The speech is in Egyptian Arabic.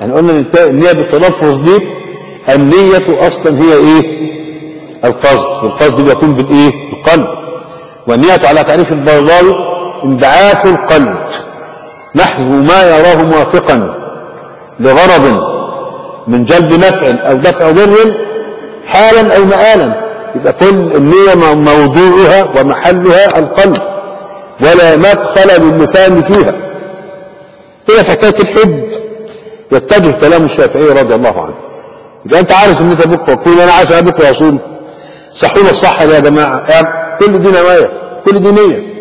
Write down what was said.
يعني قلنا إن النية بالتلفظ دي النية أصلا هي إيه القصد والقصد بيكون بالإيه بالقلب والنية على تعريف البيضاوي انبعاث القلب نحو ما يراه موافقا لغرض من جلب نفع أو دفع ضر حالا أو مآلا يبقى كل النية موضوعها ومحلها القلب ولا مدخل للسان فيها هي في حكاية الحب يتجه كلام الشافعي رضي الله عنه يبقى انت عارف ان انت بكره كل انا عارف انا بكره اصوم صحونا الصح يا جماعه يعني كل دي نوايا كل دي نيه